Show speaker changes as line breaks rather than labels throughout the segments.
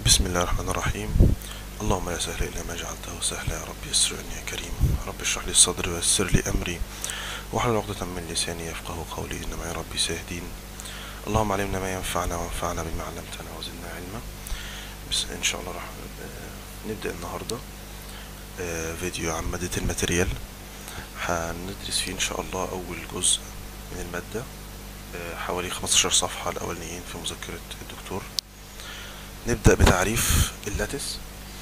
بسم الله الرحمن الرحيم اللهم لا سهل إلا ما جعلته سهلا يا رب يسرني يا كريم رب اشرح لي صدري ويسر لي أمري واحلل عقدة من لساني يفقه قولي إنما يا ربي ساهدين اللهم علمنا ما ينفعنا وانفعنا بما علمتنا وزدنا علما بس إن شاء الله راح آه، نبدأ النهاردة آه، فيديو عن مادة الماتريال هندرس فيه إن شاء الله أول جزء من المادة آه، حوالي 15 صفحة الأولانيين في مذكرة الدكتور نبدأ بتعريف اللاتس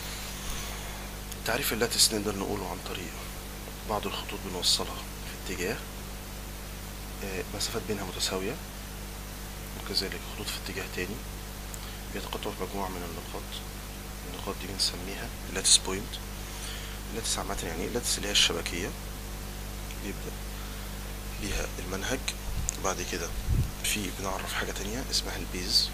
تعريف اللاتس نقدر نقوله عن طريق بعض الخطوط بنوصلها في اتجاه آه، مسافات بينها متساوية وكذلك خطوط في اتجاه تاني بيتقاطعوا في مجموعة من النقاط النقاط دي بنسميها اللاتس بوينت اللاتس عامة يعني ايه اللاتس اللي هي الشبكية بيبدأ ليها المنهج وبعد كده في بنعرف حاجة تانية اسمها البيز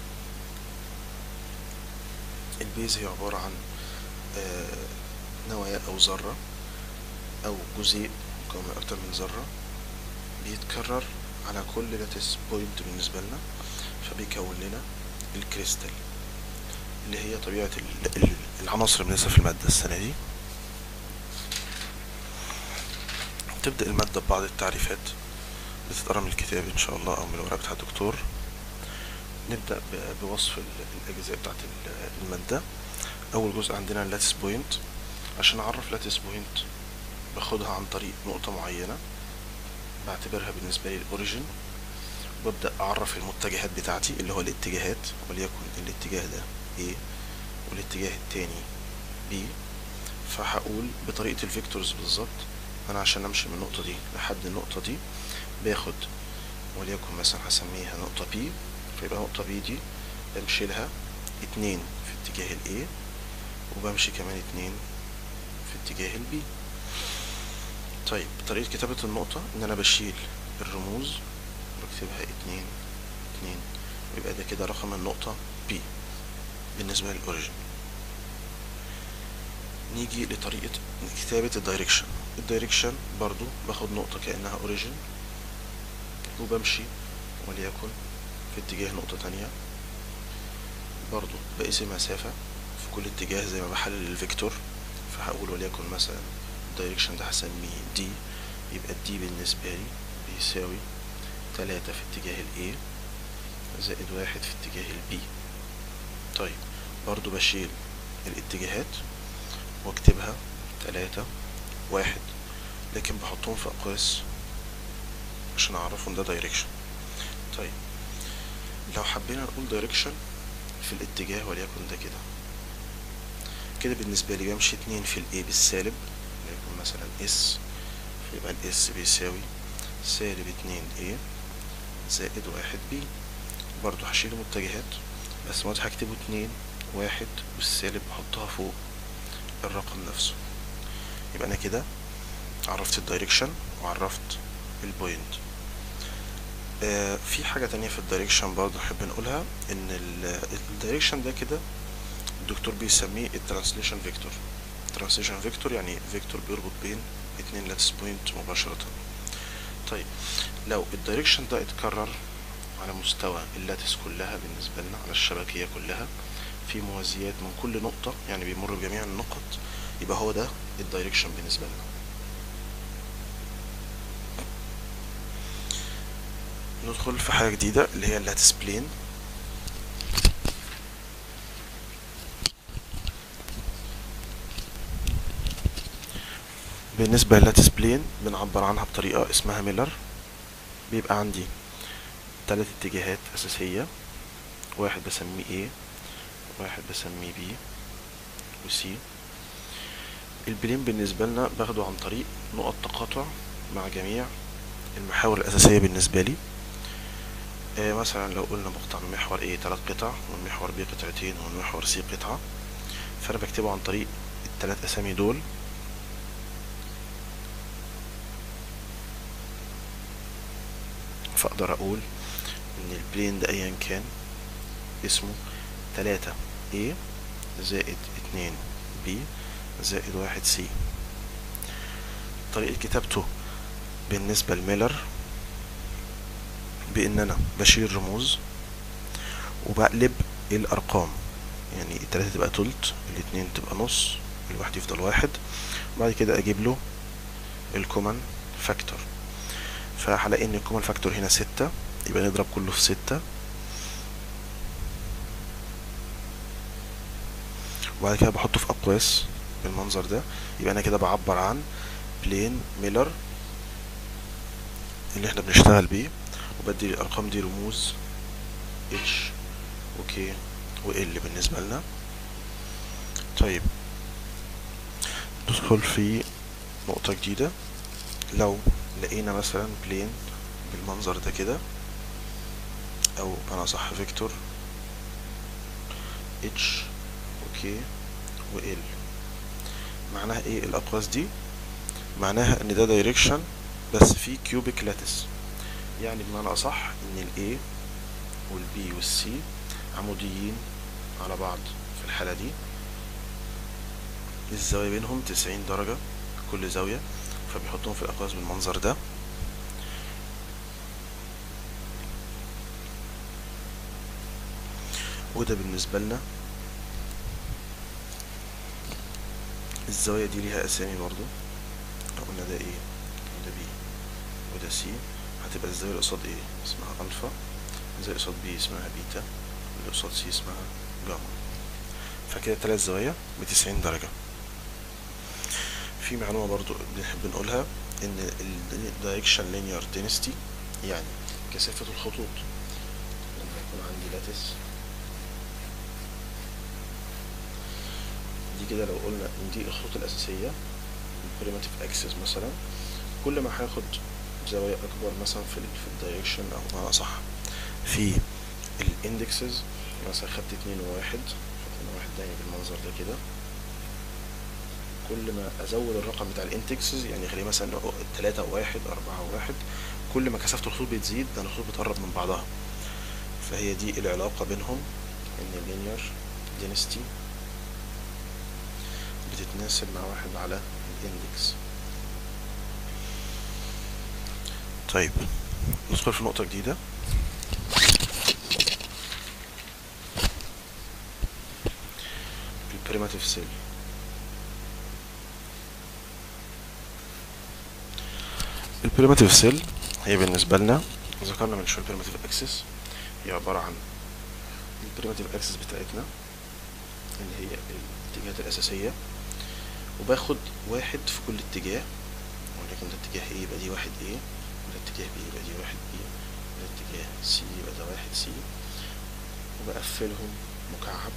البيز هي عبارة عن آه، نواة أو ذرة أو جزيء مكون من أكتر من ذرة بيتكرر على كل لاتس بوينت بالنسبة لنا فبيكون لنا الكريستال اللي هي طبيعة ال- ال- العناصر اللي بندرسها في المادة السنة دي تبدأ المادة ببعض التعريفات بتتقرا من الكتاب إن شاء الله أو من الورق بتاع الدكتور نبدأ ب- بوصف ال- الأجزاء بتاعت ال- المادة أول جزء عندنا اللاتس بوينت عشان أعرف لاتس بوينت باخدها عن طريق نقطة معينة بعتبرها بالنسبة لي الأوريجين وببدأ أعرف المتجهات بتاعتي اللي هو الاتجاهات وليكن الاتجاه ده A والاتجاه التاني B فهقول بطريقة الفيكتورز بالظبط أنا عشان أمشي من النقطة دي لحد النقطة دي باخد وليكن مثلا هسميها نقطة B فيبقى نقطة B دي بمشي لها اتنين في اتجاه ال A وبمشي كمان اتنين في اتجاه ال B طيب طريقة كتابة النقطة إن أنا بشيل الرموز بكتبها اتنين اتنين ويبقى ده كده رقم النقطة B بالنسبة للأوريجين نيجي لطريقة كتابة الدايركشن الدايركشن برضو باخد نقطة كأنها أوريجين وبمشي وليكن في اتجاه نقطة تانية برضو بقيس المسافة في كل اتجاه زي ما بحلل الفيكتور فهقول وليكن مثلا الدايركشن ده هسميه دي يبقى الدي بالنسبة لي بيساوي تلاتة في اتجاه ال A زائد واحد في اتجاه ال B طيب برضو بشيل الاتجاهات واكتبها تلاتة واحد لكن بحطهم في أقواس عشان أعرفهم ده دايركشن طيب لو حبينا نقول دايركشن في الاتجاه وليكن ده كده كده بالنسبة لي بمشي اتنين في الاي بالسالب وليكن مثلا اس فيبقى الاس بيساوي سالب اتنين ايه زائد واحد بي برضو هشيل المتجهات بس ما هكتبه اتنين واحد والسالب بحطها فوق الرقم نفسه يبقى انا كده عرفت الدايركشن وعرفت البوينت آه في حاجة تانية في الدايركشن برضه نحب نقولها ان ال- الدايركشن ده كده الدكتور بيسميه الترانسليشن فيكتور الترانسليشن فيكتور يعني فيكتور بيربط بين اتنين لاتس بوينت مباشرة طيب لو الدايركشن ده اتكرر على مستوى اللاتس كلها بالنسبة لنا على الشبكية كلها في موازيات من كل نقطة يعني بيمر بجميع النقط يبقى هو ده الدايركشن بالنسبة لنا ندخل في حاجة جديدة اللي هي اللاتس بلين بالنسبة للاتس بلين بنعبر عنها بطريقة اسمها ميلر بيبقى عندي ثلاث اتجاهات أساسية واحد بسميه A واحد بسميه B و C البلين بالنسبة لنا باخده عن طريق نقط تقاطع مع جميع المحاور الأساسية بالنسبة لي آه مثلا لو قلنا مقطع من محور A تلات قطع ومن محور B قطعتين ومن محور C قطعة فأنا بكتبه عن طريق التلات أسامي دول فأقدر أقول إن البلين ده أيا كان اسمه تلاتة A زائد اتنين B زائد واحد C طريقة كتابته بالنسبة لميلر بإن أنا بشيل الرموز وبقلب الأرقام يعني التلاتة تبقى تلت الاتنين تبقى نص الواحد يفضل واحد وبعد كده اجيب له الكومن فاكتور فهلاقي ان الكومن فاكتور هنا ستة يبقى نضرب كله في ستة وبعد كده بحطه في اقواس بالمنظر ده يبقى انا كده بعبر عن بلين ميلر اللي احنا بنشتغل بيه وبدي الارقام دي رموز اتش وكي وال بالنسبة لنا طيب ندخل في نقطة جديدة لو لقينا مثلا بلين بالمنظر ده كده او انا صح فيكتور اتش وكي وال معناها ايه الاقواس دي معناها ان ده دايركشن بس فيه كيوبيك لاتس يعني بمعنى اصح ان الاي والبي والسي عموديين على بعض في الحالة دي الزاوية بينهم تسعين درجة كل زاوية فبيحطهم في الأقواس بالمنظر ده وده بالنسبة لنا الزاوية دي ليها أسامي برضو قلنا ده ايه ده بي وده سي هتبقى الزاوية اللي قصاد ايه اسمها ألفا الزاوية اللي قصاد بي اسمها بيتا اللي قصاد سي اسمها جاما فكده تلات زوايا بتسعين درجة في معلومة برضو بنحب نقولها ان ال direction linear density يعني كثافة الخطوط لما يكون عندي لاتس دي كده لو قلنا ان دي الخطوط الأساسية البريماتيف اكسس مثلا كل ما هاخد زوايا أكبر مثلا في ال في الدايركشن أو بمعنى أصح في الاندكسز مثلا خدت اتنين وواحد خدت واحد دايما بالمنظر ده كده كل ما ازود الرقم بتاع الانتكسز يعني خليه مثلا تلاتة وواحد اربعة وواحد كل ما كثافة الخطوط بتزيد ده الخطوط بتقرب من بعضها فهي دي العلاقة بينهم ان اللينير density بتتناسب مع واحد على الاندكس طيب ندخل في نقطة جديدة البريماتيف سيل البريماتيف سيل هي بالنسبة لنا ذكرنا من شوية البريماتيف اكسس هي عبارة عن البريماتيف اكسس بتاعتنا اللي هي الاتجاهات الأساسية وباخد واحد في كل اتجاه ولكن ده اتجاه ايه يبقى دي واحد ايه وده اتجاه بي يبقى دي واحد بي وده اتجاه سي يبقى ده واحد سي وبقفلهم مكعب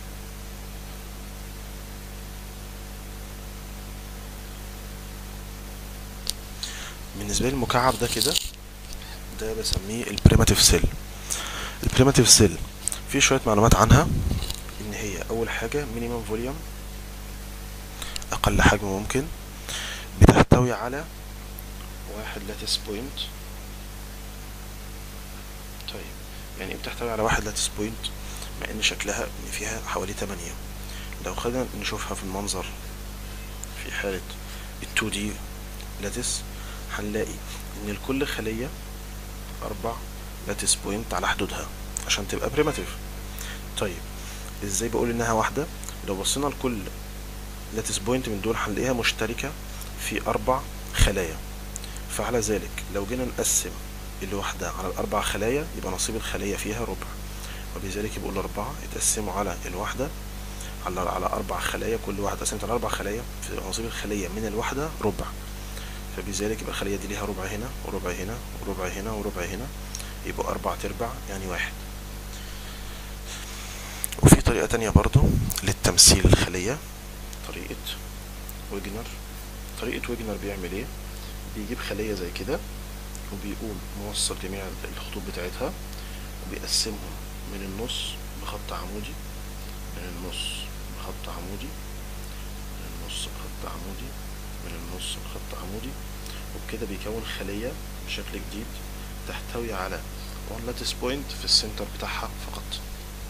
بالنسبة لي المكعب ده كده ده بسميه البريماتيف سيل البريماتيف سيل في شوية معلومات عنها ان هي اول حاجة مينيمم فوليوم اقل حجم ممكن بتحتوي على واحد لاتس بوينت طيب يعني ايه بتحتوي على واحد لاتس بوينت مع ان شكلها ان فيها حوالي تمانية لو خدنا نشوفها في المنظر في حالة التو دي لاتس هنلاقي ان لكل خلية اربع لاتس بوينت على حدودها عشان تبقى بريماتيف طيب ازاي بقول انها واحدة لو بصينا لكل لاتس بوينت من دول هنلاقيها مشتركة في اربع خلايا فعلى ذلك لو جينا نقسم الوحدة على الاربع خلايا يبقى نصيب الخلية فيها ربع وبذلك يبقوا الاربعة يتقسموا على الوحدة على على اربع خلايا كل واحدة قسمت على اربع خلايا في نصيب الخلية من الوحدة ربع فبذلك يبقى الخلية دي ليها ربع هنا وربع هنا وربع هنا وربع هنا يبقوا أربع تربع يعني واحد وفي طريقة تانية برضو للتمثيل الخلية طريقة ويجنر طريقة ويجنر بيعمل ايه بيجيب خلية زي كده وبيقوم موصل جميع الخطوط بتاعتها وبيقسمهم من النص بخط عمودي من النص بخط عمودي من النص بخط عمودي من النص بخط عمودي وبكده بيكون خلية بشكل جديد تحتوي على one lattice point في السنتر بتاعها فقط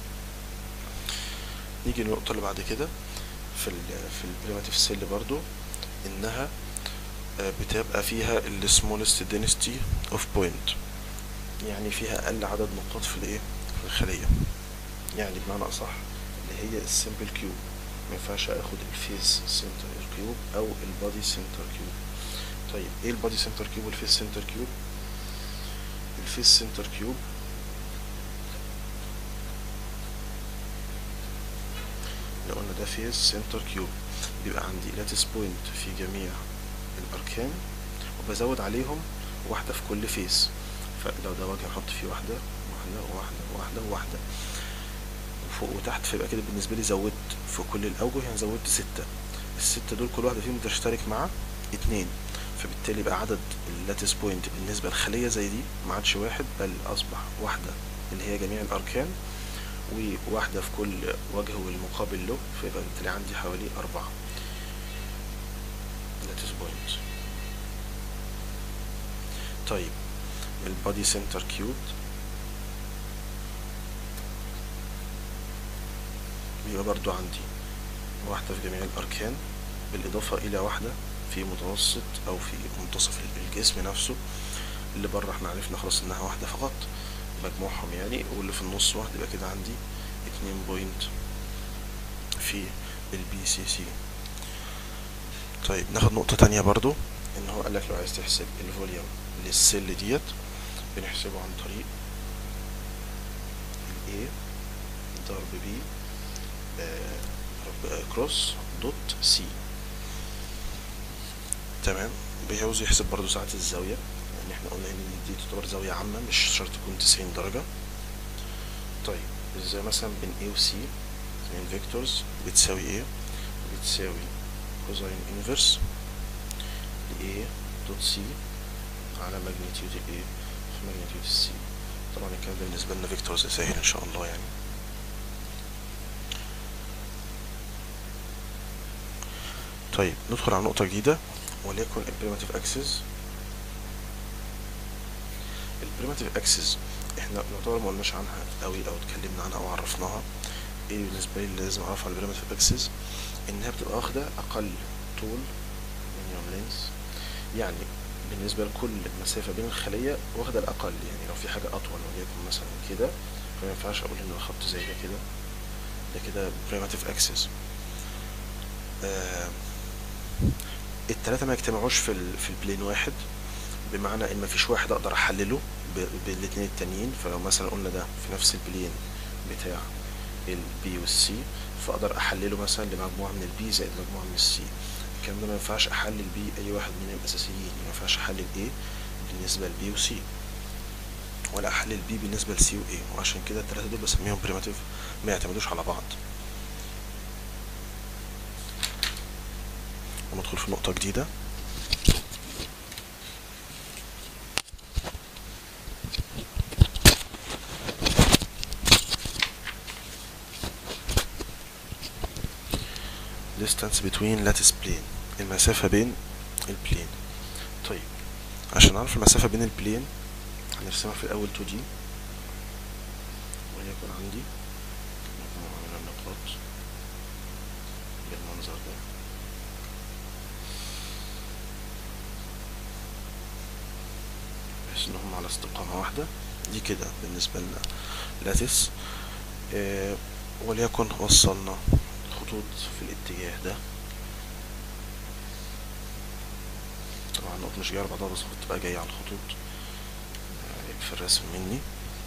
نيجي للنقطة اللي بعد كده في ال في البريماتيف سيل برضو انها بتبقى فيها ال smallest density of point يعني فيها اقل عدد نقاط في الايه في الخلية يعني بمعنى اصح اللي هي السمبل كيوب ما ينفعش اخد الفيس سنتر كيوب او البادي سنتر كيوب طيب ايه البادي سنتر كيوب والفيس سنتر كيوب الفيس سنتر كيوب لو قلنا ده فيس سنتر كيوب بيبقى عندي لاتس بوينت في جميع الاركان وبزود عليهم واحدة في كل فيس فلو ده وجه احط فيه واحدة واحدة واحدة واحدة وواحدة وفوق وتحت فيبقى كده بالنسبة لي زودت في كل الأوجه يعني زودت ستة الستة دول كل واحدة فيهم تشترك مع اتنين فبالتالي بقى عدد اللاتس بوينت بالنسبة لخلية زي دي ما عادش واحد بل أصبح واحدة اللي هي جميع الأركان وواحدة في كل وجه والمقابل له فيبقى بالتالي عندي حوالي أربعة لاتس بوينت طيب البادي سنتر كيوب بيبقى برضو عندي واحدة في جميع الأركان بالإضافة إلى واحدة في متوسط أو في منتصف الجسم نفسه اللي بره احنا عرفنا خلاص إنها واحدة فقط مجموعهم يعني واللي في النص واحد يبقى كده عندي اتنين بوينت في البي سي سي طيب ناخد نقطة تانية برضو إن هو قالك لو عايز تحسب الفوليوم للسيل ديت بنحسبه عن طريق ال A ضرب B كروس دوت سي تمام بيعوز يحسب برضو ساعة الزاوية يعني احنا قلنا ان دي تعتبر زاوية عامة مش شرط تكون تسعين درجة طيب ازاي مثلا بين A و C اتنين فيكتورز بتساوي ايه بتساوي كوزين انفرس ل A دوت C على ماجنتيود ال A في ماجنتيود ال C طبعا الكلام ده بالنسبة لنا فيكتورز سهل ان شاء الله يعني طيب ندخل على نقطة جديدة وليكن البريماتيف اكسس البريماتيف اكسس احنا يعتبر ما قلناش عنها قوي او اتكلمنا عنها او عرفناها ايه بالنسبة لي اللي لازم اعرفها عن البريماتيف اكسس انها بتبقى واخدة اقل طول مينيمم لينس يعني بالنسبة لكل مسافة بين الخلية واخدة الأقل يعني لو في حاجة أطول وليكن مثلا كده فما ينفعش أقول إن الخط زي ده كده ده كده primitive axis آه التلاتة ما يجتمعوش في ال في البلين واحد بمعنى إن مفيش واحد أقدر أحلله بالاتنين التانيين فلو مثلا قلنا ده في نفس البلين بتاع البي والسي فأقدر أحلله مثلا لمجموعة من البي زائد مجموعة من السي الكلام ده ما ينفعش احلل بيه اي واحد من الاساسيين ما ينفعش احلل ايه بالنسبه لبي وسي ولا احلل بي بالنسبه لسي وايه وعشان كده الثلاثه دول بسميهم بريماتيف ما يعتمدوش على بعض وندخل في نقطه جديده distance between lattice plane المسافة بين البلين طيب عشان نعرف المسافة بين البلين هنرسمها في الأول 2D وليكن عندي مجموعة من النقاط بالمنظر ده بحيث إنهم على استقامة واحدة دي كده بالنسبة لنا لاتس آه وليكن وصلنا خطوط في الاتجاه ده طبعا النقط مش جايه على بعضها بس بتبقى جايه على الخطوط في الرسم مني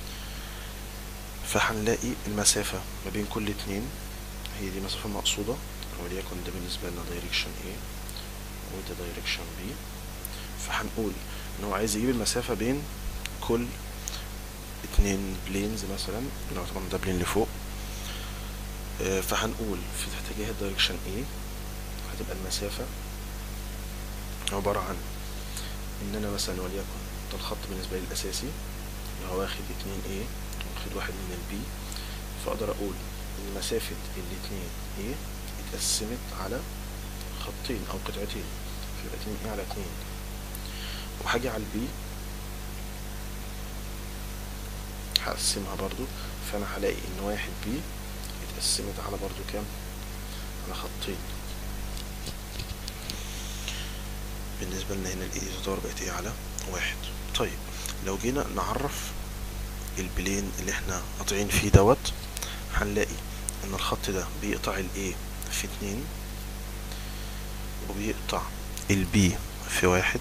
فهنلاقي المسافة ما بين كل اتنين هي دي مسافة مقصودة وليكن ده بالنسبة لنا دايركشن A وده دايركشن B فهنقول ان هو عايز يجيب المسافة بين كل اتنين بلينز مثلا لو طبعا ده بلين لفوق فهنقول في اتجاه الدايركشن A هتبقى المسافة عبارة عن ان انا مثلا وليكن ده الخط بالنسبة لي الاساسي اللي هو واخد اتنين A واخد واحد من البي فاقدر اقول ان مسافة الاتنين A اتقسمت على خطين او قطعتين فيبقى اتنين A على اتنين وهاجي على البي هقسمها برضو فانا هلاقي ان واحد بي اتقسمت على برضو كام على خطين بالنسبة لنا هنا الاي تعتبر بقت ايه على واحد طيب لو جينا نعرف البلين اللي احنا قاطعين فيه دوت هنلاقي ان الخط ده بيقطع ال A في اتنين وبيقطع ال B في واحد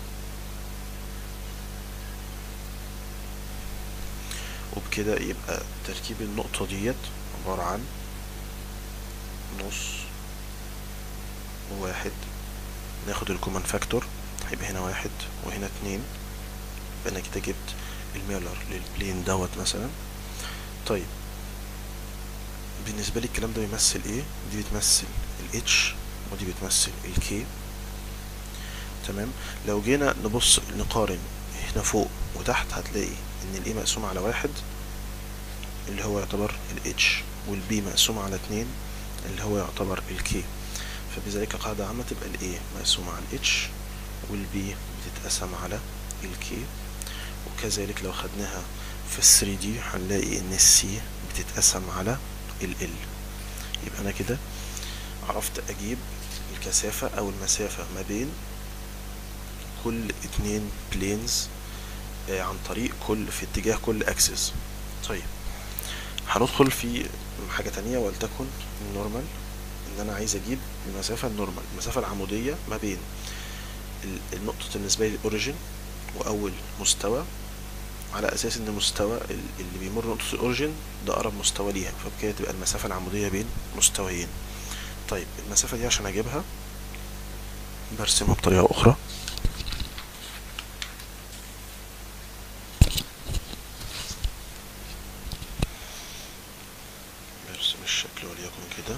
وبكده يبقى تركيب النقطة ديت عبارة عن نص وواحد ناخد الكومن فاكتور هيبقى هنا واحد وهنا اتنين يبقى انا كده جبت الميلر للبلين دوت مثلا طيب بالنسبة لي الكلام ده بيمثل ايه دي بتمثل ال H ودي بتمثل ال K تمام لو جينا نبص نقارن هنا فوق وتحت هتلاقي ان ال A مقسوم على واحد اللي هو يعتبر ال H وال B مقسوم على اتنين اللي هو يعتبر ال K فبذلك قاعدة عامة تبقى ال A مقسومة على ال H وال B بتتقسم على ال K وكذلك لو خدناها في ال 3D هنلاقي ان ال C بتتقسم على ال L يبقى انا كده عرفت اجيب الكثافة او المسافة ما بين كل اتنين بلينز عن طريق كل في اتجاه كل اكسس طيب هندخل في حاجة تانية ولتكن النورمال ان انا عايز اجيب المسافة النورمال المسافة العمودية ما بين النقطة بالنسبة لي الاوريجين واول مستوى على اساس ان مستوى اللي بيمر نقطة الاوريجين ده اقرب مستوى ليها فبكده تبقى المسافة العمودية بين مستويين طيب المسافة دي عشان اجيبها برسمها بطريقة اخرى برسم الشكل وليكن كده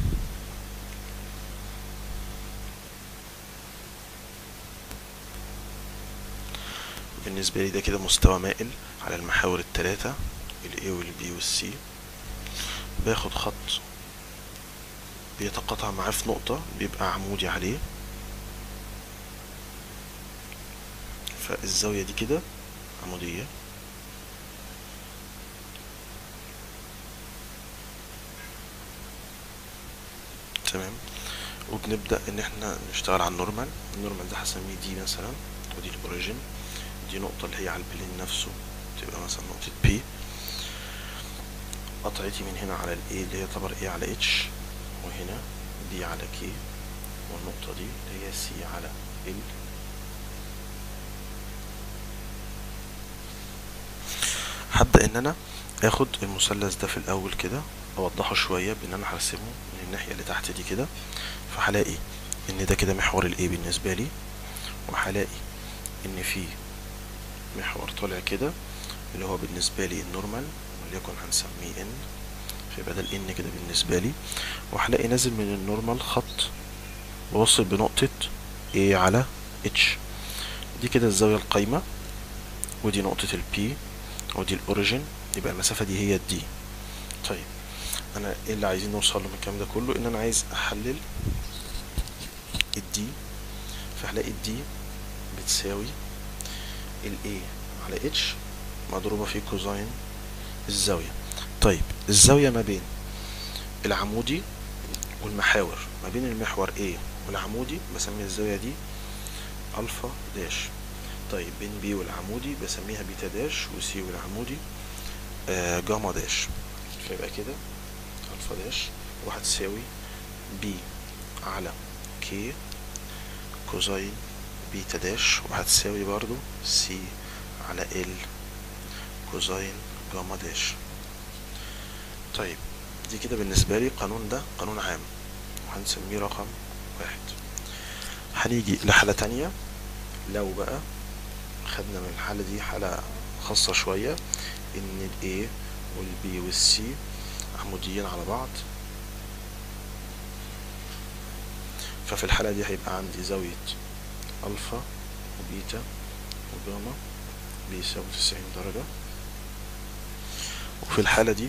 بالنسبة لي ده كده مستوى مائل على المحاور التلاتة ال A وال B وال C باخد خط بيتقاطع معاه في نقطة بيبقى عمودي عليه فالزاوية دي كده عمودية تمام وبنبدأ ان احنا نشتغل على النورمال النورمال ده هسميه دي مثلا ودي الاوريجين دي نقطة اللي هي على البلين نفسه تبقى مثلا نقطة P قطعتي من هنا على ال A اللي هي تعتبر A على H وهنا B على K والنقطة دي اللي هي C على L هبدأ ان انا اخد المثلث ده في الاول كده اوضحه شوية بان انا هرسمه من الناحية اللي تحت دي كده فهلاقي ان ده كده محور ال A بالنسبة لي وهلاقي ان في محور طالع كده اللي هو بالنسبة لي النورمال وليكن هنسميه ان فيبقى ده الان كده بالنسبة لي وهلاقي نازل من النورمال خط واصل بنقطة A على H دي كده الزاوية القايمة ودي نقطة ال P ودي الاوريجين يبقى المسافة دي هي الدي طيب انا ايه اللي عايزين نوصل له من الكلام ده كله ان انا عايز احلل الدي فهلاقي الدي بتساوي ال A على H مضروبة في كوزين الزاوية طيب الزاوية ما بين العمودي والمحاور ما بين المحور A والعمودي بسمي الزاوية دي ألفا داش طيب بين B والعمودي بسميها بيتا داش وسي والعمودي آه جاما داش فيبقى كده ألفا داش وهتساوي B على K كوزين بيتا داش وهتساوي برضو سي على ال كوزين جاما داش طيب دي كده بالنسبة لي القانون ده قانون عام وهنسميه رقم واحد هنيجي لحالة تانية لو بقى خدنا من الحالة دي حالة خاصة شوية ان ال A وال B وال C عموديين على بعض ففي الحالة دي هيبقى عندي زاوية ألفا وبيتا وجاما بيساوي تسعين درجة وفي الحالة دي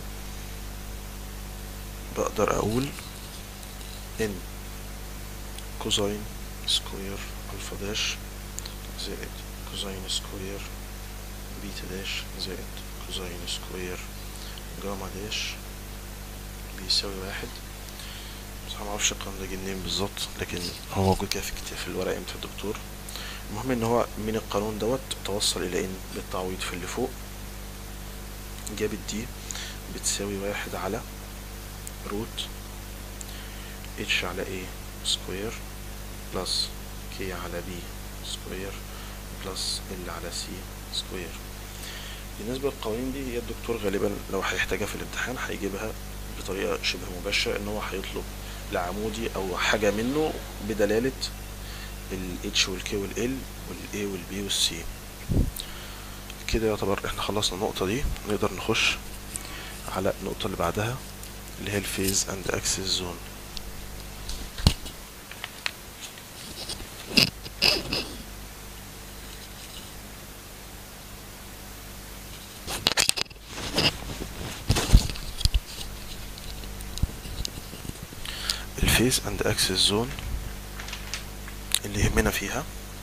بقدر أقول إن كوزين سكوير ألفا داش زائد كوزين سكوير بيتا داش زائد كوزين سكوير جاما داش بيساوي واحد بس انا معرفش القانون ده جه منين بالظبط لكن هو موجود كده في كتاب في الورقة بتاع الدكتور المهم ان هو من القانون دوت توصل الى ان بالتعويض في اللي فوق جابت دي بتساوي واحد على روت اتش على ايه سكوير بلس كي على بي سكوير بلس ال على سي سكوير بالنسبة للقوانين دي هي الدكتور غالبا لو هيحتاجها في الامتحان هيجيبها بطريقة شبه مباشرة ان هو هيطلب العمودي او حاجة منه بدلالة ال H وال K وال L وال A وال B وال C كده يعتبر احنا خلصنا النقطة دي نقدر نخش على النقطة اللي بعدها اللي هي الفيز اند اكسس زون الفيز اند اكسس زون اللي يهمنا فيها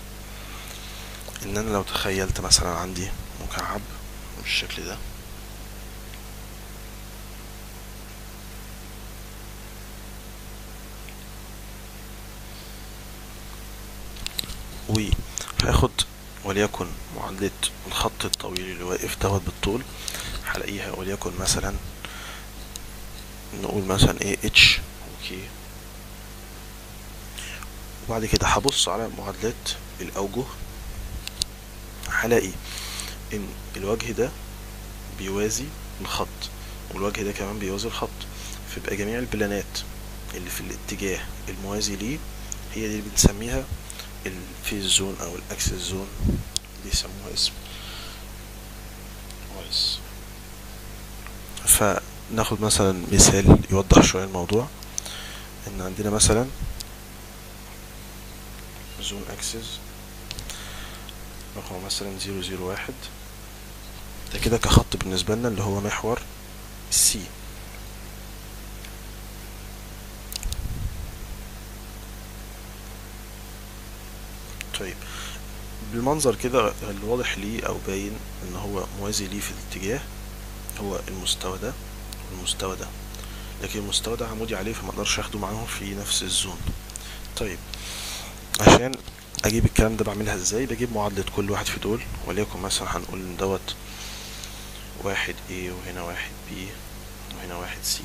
ان انا لو تخيلت مثلا عندي مكعب بالشكل ده وهاخد وليكن معادلة الخط الطويل اللي واقف دوت بالطول هلاقيها وليكن مثلا نقول مثلا ايه اتش اوكي وبعد كده هبص على معادلات الاوجه هلاقي ان الوجه ده بيوازي الخط والوجه ده كمان بيوازي الخط فيبقى جميع البلانات اللي في الاتجاه الموازي ليه هي دي اللي بنسميها الفيز زون او الاكسس زون بيسموها اسم كويس فناخد مثلا مثال يوضح شوية الموضوع ان عندنا مثلا زون اكسس رقم مثلا زيرو زيرو واحد ده كده كخط بالنسبة لنا اللي هو محور سي طيب بالمنظر كده الواضح ليه او باين ان هو موازي ليه في الاتجاه هو المستوى ده والمستوى ده لكن المستوى ده عمودي عليه فما اقدرش اخده معاهم في نفس الزون طيب عشان اجيب الكلام ده بعملها ازاي بجيب معادلة كل واحد في دول وليكن مثلا هنقول ان دوت واحد A وهنا واحد B وهنا واحد C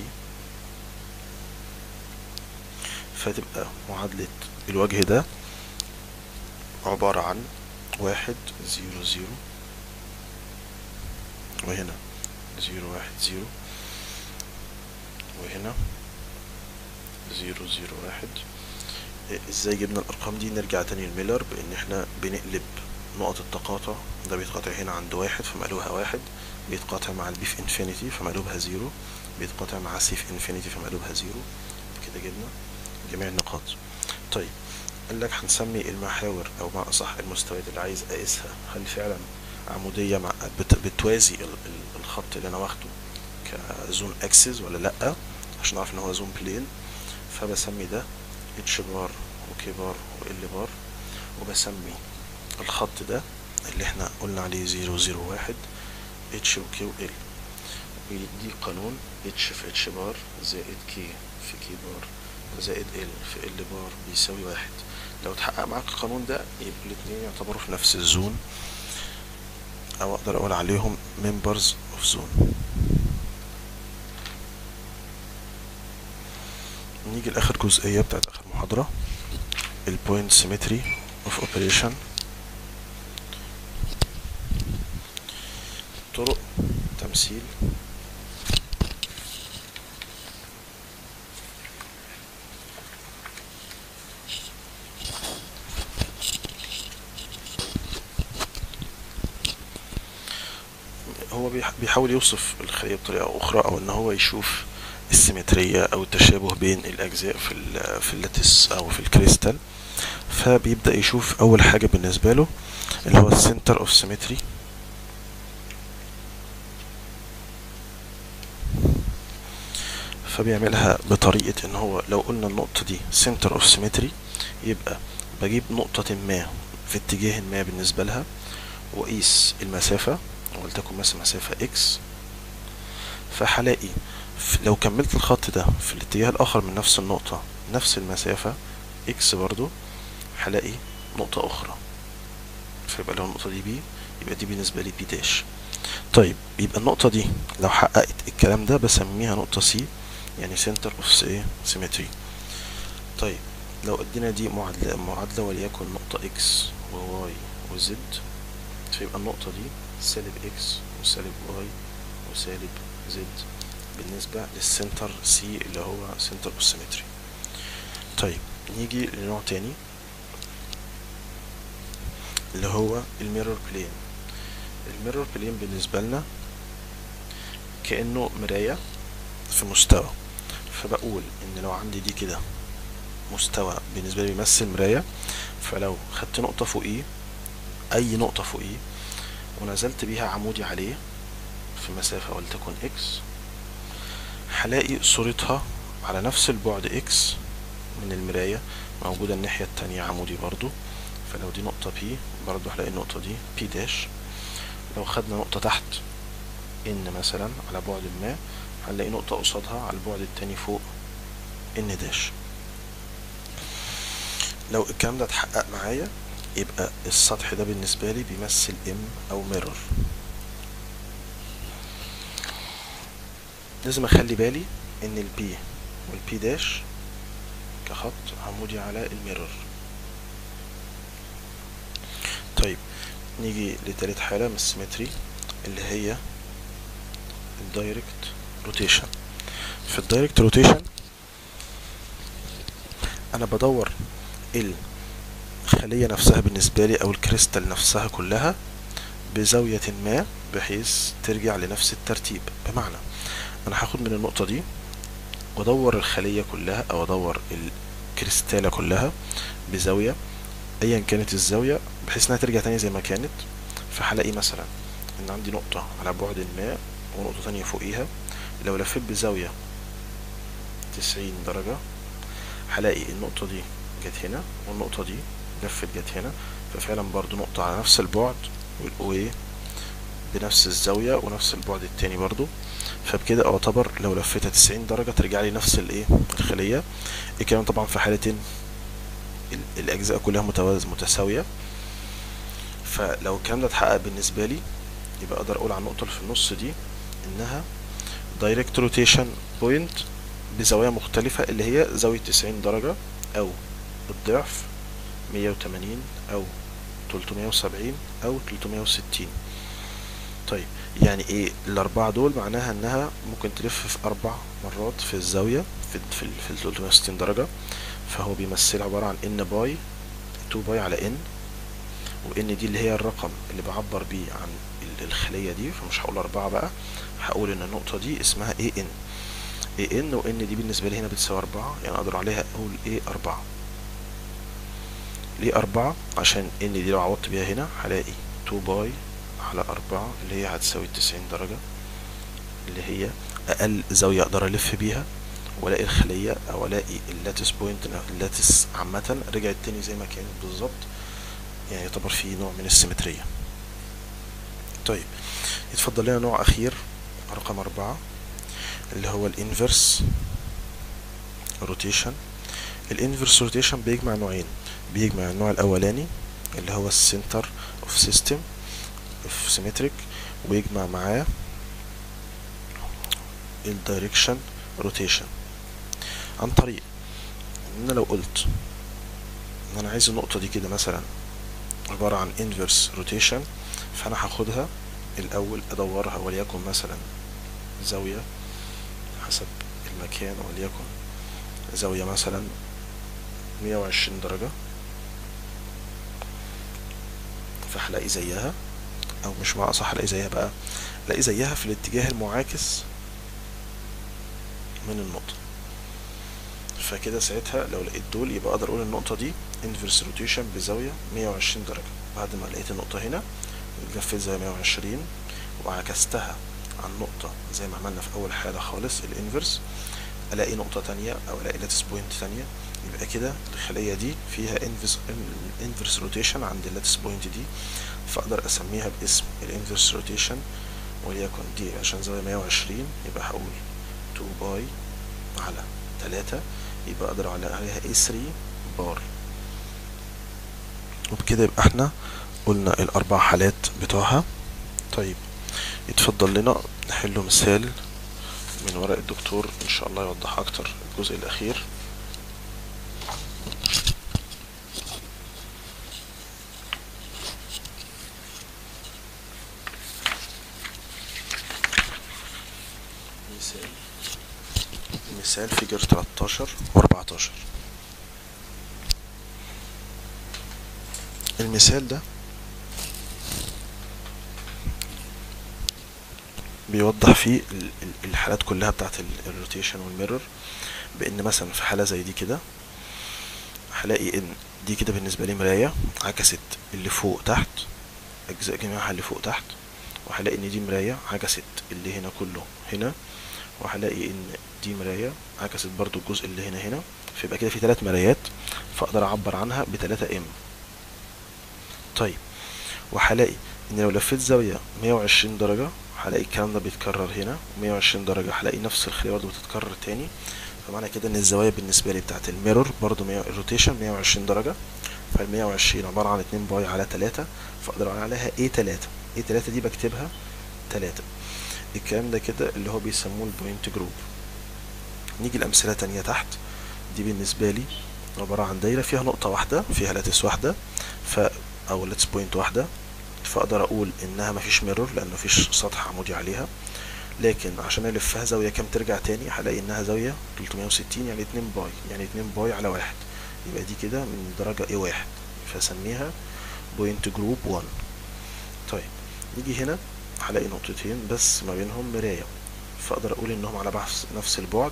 فتبقى معادلة الوجه ده عبارة عن واحد زيرو زيرو وهنا زيرو واحد زيرو وهنا زيرو زيرو واحد ازاي جبنا الارقام دي نرجع تاني لميلر بان احنا بنقلب نقط التقاطع ده بيتقاطع هنا عند واحد فمقلوبها واحد بيتقاطع مع البي في انفينيتي فمقلوبها زيرو بيتقاطع مع سي في انفينيتي فمقلوبها زيرو كده جبنا جميع النقاط طيب قال لك هنسمي المحاور او مع اصح المستويات اللي عايز اقيسها هل فعلا عمودية مع بت بتوازي ال ال الخط اللي انا واخده كزون اكسس ولا لا عشان اعرف ان هو زون بلين فبسمي ده اتش بار وكي بار وال بار وبسمي الخط ده اللي احنا قلنا عليه زيرو زيرو واحد اتش وكي وال ودي قانون اتش في اتش بار زائد كي في كي بار زائد ال في ال بار بيساوي واحد لو اتحقق معاك القانون ده يبقى الاتنين يعتبروا في نفس الزون او اقدر اقول عليهم members of zone نيجي لاخر جزئية بتاعت اخر محاضرة البوينت سيمتري اوف اوبريشن طرق تمثيل هو بيحاول يوصف الخلية بطريقة أخرى أو إن هو يشوف السيمترية أو التشابه بين الأجزاء في في اللاتس أو في الكريستال فبيبدأ يشوف أول حاجة بالنسبة له اللي هو السنتر أوف سيمتري فبيعملها بطريقة إن هو لو قلنا النقطة دي سنتر أوف سيمتري يبقى بجيب نقطة ما في اتجاه ما بالنسبة لها وأقيس المسافة ولتكن مثلا مسافة اكس فهلاقي لو كملت الخط ده في الاتجاه الآخر من نفس النقطة نفس المسافة اكس برضو هلاقي نقطة أخرى فيبقى لو النقطة دي بي يبقى دي بالنسبة لي بي داش طيب يبقى النقطة دي لو حققت الكلام ده بسميها نقطة سي يعني center of ايه symmetry طيب لو ادينا دي معادلة معادلة وليكن نقطة x و y و z فيبقى النقطة دي سالب x وسالب y وسالب z بالنسبة للسنتر C اللي هو center of symmetry طيب نيجي لنوع تاني اللي هو الميرور بلين الميرور بلين بالنسبة لنا كأنه مراية في مستوى فبقول ان لو عندي دي كده مستوى بالنسبة لي بيمثل مراية فلو خدت نقطة فوقيه اي نقطة فوقيه ونزلت بيها عمودي عليه في مسافة ولتكن اكس هلاقي صورتها على نفس البعد اكس من المراية موجودة الناحية التانية عمودي برضو فلو دي نقطة بي برضو هلاقي النقطة دي بي داش لو خدنا نقطة تحت ان مثلا على بعد ما هنلاقي نقطة قصادها على البعد التاني فوق ان داش لو الكلام ده اتحقق معايا يبقى السطح ده بالنسبة لي بيمثل ام او ميرور لازم اخلي بالي ان البي والبي داش كخط عمودي على الميرور طيب نيجي لتالت حالة من السيمتري اللي هي الدايركت روتيشن في الدايركت روتيشن انا بدور الخلية نفسها بالنسبة لي او الكريستال نفسها كلها بزاوية ما بحيث ترجع لنفس الترتيب بمعنى انا هاخد من النقطة دي وادور الخلية كلها او ادور الكريستالة كلها بزاوية ايا كانت الزاوية بحيث انها ترجع تاني زي ما كانت فهلاقي مثلا ان عندي نقطة على بعد ما ونقطة تانية فوقيها لو لفيت بزاوية تسعين درجة هلاقي النقطة دي جت هنا والنقطة دي لفت جت هنا ففعلا برضو نقطة على نفس البعد وايه بنفس الزاوية ونفس البعد التاني برضو فبكده اعتبر لو لفيتها تسعين درجة ترجع لي نفس الايه الخلية الكلام طبعا في حالة الاجزاء كلها متوازي متساوية فلو الكلام ده اتحقق بالنسبة لي يبقى اقدر اقول على النقطة اللي في النص دي انها دايركت روتيشن بوينت بزاوية مختلفة اللي هي زاوية تسعين درجة او الضعف مية وتمانين او تلتمية وسبعين او تلتمية وستين طيب يعني ايه الاربعة دول معناها انها ممكن تلف في اربع مرات في الزاوية في في, في ال 360 درجة فهو بيمثل عبارة عن ان باي 2 باي على ان وان دي اللي هي الرقم اللي بعبر بيه عن الخلية دي فمش هقول اربعة بقى هقول ان النقطة دي اسمها اي ان اي ان وان دي بالنسبة لي هنا بتساوي اربعة يعني اقدر عليها اقول ايه اربعة ليه أربعة عشان ان دي لو عوضت بيها هنا هلاقي 2 باي على أربعة اللي هي هتساوي تسعين درجة اللي هي أقل زاوية أقدر ألف بيها وألاقي الخلية أو ألاقي اللاتس بوينت اللاتس عامة رجعت تاني زي ما كانت بالظبط يعني يعتبر فيه نوع من السيمترية طيب يتفضل لنا نوع أخير رقم أربعة اللي هو الانفرس روتيشن الانفرس روتيشن بيجمع نوعين بيجمع النوع الأولاني اللي هو السنتر اوف سيستم اوف سيمتريك ويجمع معاه الدايركشن روتيشن عن طريق ان انا لو قلت ان انا عايز النقطة دي كده مثلا عبارة عن inverse rotation فانا هاخدها الاول ادورها وليكن مثلا زاوية حسب المكان وليكن زاوية مثلا مية وعشرين درجة فهلاقي زيها او مش مع صح الاقي زيها بقى الاقي زيها في الاتجاه المعاكس من النقطة فكده ساعتها لو لقيت دول يبقى اقدر اقول النقطة دي inverse rotation بزاوية 120 درجة بعد ما لقيت النقطة هنا لفيت زاوية 120 وعكستها عن نقطة زي ما عملنا في أول حالة خالص الانفرس ألاقي نقطة تانية أو ألاقي لاتس بوينت تانية يبقى كده الخلية دي فيها انفرس روتيشن عند اللاتس بوينت دي فأقدر أسميها باسم الانفرس روتيشن وليكن دي عشان زاوية 120 يبقى هقول 2 باي على 3 يبقى أقدر عليها A3 بار وبكده يبقى احنا قلنا الأربع حالات بتوعها طيب يتفضل لنا نحله مثال من ورق الدكتور ان شاء الله يوضح اكتر الجزء الاخير مثال مثال فيجر 13 و 14 المثال ده بيوضح فيه ال- ال- الحالات كلها بتاعت الروتيشن والميرور بان مثلا في حاله زي دي كده هلاقي ان دي كده بالنسبه لي مرايه عكست اللي فوق تحت اجزاء جميعها اللي فوق تحت وهلاقي ان دي مرايه عكست اللي هنا كله هنا وهلاقي ان دي مرايه عكست برضو الجزء اللي هنا هنا فيبقى كده في ثلاث مرايات فاقدر اعبر عنها بتلاتة ام طيب وهلاقي ان لو لفيت زاويه 120 درجه هلاقي الكلام ده بيتكرر هنا 120 درجه هلاقي نفس الخليه برضه بتتكرر تاني فمعنى كده ان الزوايا بالنسبه لي بتاعت الميرور برضه 100 الروتيشن 120 درجه فال 120 عباره عن 2 باي على 3 فاقدر اقول عليها ايه 3 ايه 3 دي بكتبها 3 الكلام ده كده اللي هو بيسموه البوينت جروب نيجي لامثله تانية تحت دي بالنسبه لي عباره عن دايره فيها نقطه واحده فيها لاتس واحده ف او لاتس بوينت واحده فاقدر اقول انها مفيش ميرور لان مفيش سطح عمودي عليها لكن عشان الفها زاويه كام ترجع تاني هلاقي انها زاويه 360 يعني 2 باي يعني 2 باي على واحد يبقى دي كده من درجه ايه واحد فاسميها بوينت جروب 1 طيب نيجي هنا هلاقي نقطتين بس ما بينهم مرايه فاقدر اقول انهم على بحث نفس البعد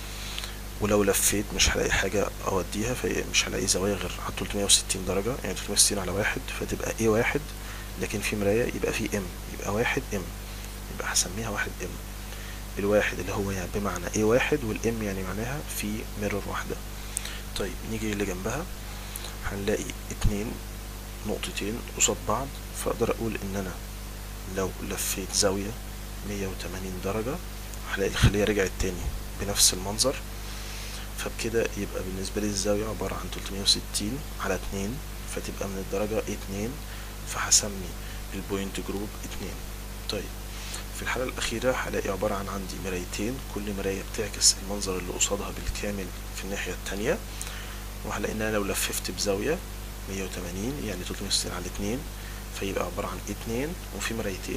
ولو لفيت مش هلاقي حاجة أوديها فمش هلاقي زوايا غير على 360 درجة يعني 360 على واحد فتبقى ايه واحد لكن في مراية يبقى في ام يبقى واحد ام يبقى هسميها واحد ام الواحد اللي هو يعني بمعنى ايه واحد والام يعني معناها في ميرور واحدة طيب نيجي اللي جنبها هنلاقي اتنين نقطتين قصاد بعض فاقدر اقول ان انا لو لفيت زاوية 180 درجة هلاقي الخلية رجعت تاني بنفس المنظر فبكده يبقى بالنسبة لي الزاوية عبارة عن 360 على 2 فتبقى من الدرجة 2 فهسمي البوينت جروب 2 طيب في الحالة الأخيرة هلاقي عبارة عن عندي مرايتين كل مراية بتعكس المنظر اللي قصادها بالكامل في الناحية التانية وهلاقي إن أنا لو لففت بزاوية 180 يعني 360 على 2 فيبقى عبارة عن 2 وفي مرايتين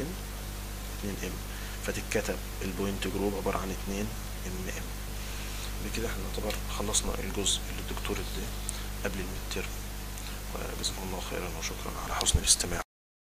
2 ام فتتكتب البوينت جروب عبارة عن 2 ام ام بكده احنا نعتبر خلصنا الجزء اللي الدكتور اداه قبل الميد ترم وجزاكم الله خيرا وشكرا على حسن الاستماع